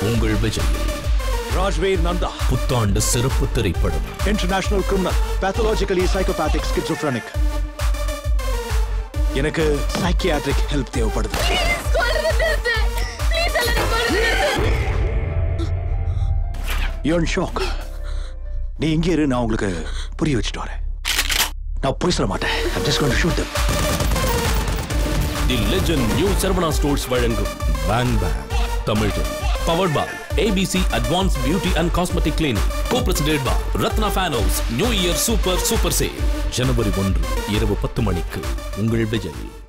உங்கள் விஜய் ராஜ்வீர் நந்தா புத்தாண்டு சிறப்பு திரைப்படம் international criminal pathologically psychopathic schizophrenic எனக்கு சைக்கியாட்ரிக் ஹெல்ப் தேவைப்படுது யூர் ஷாக் நீ இங்கே இரு நான் உங்களுக்கு புரிய வச்சுட்டு வரேன் நான் போய் சொல்ல மாட்டேன் I'm just going to shoot them the legend new Saravana stores வழங்கும் bang bang Tamil powered by ABC advance beauty and cosmetic clinic co presented by Ratna fans new year super super sale ஜனவரி ஒன்று இரவு பத்து மணிக்கு உங்கள் விஜய்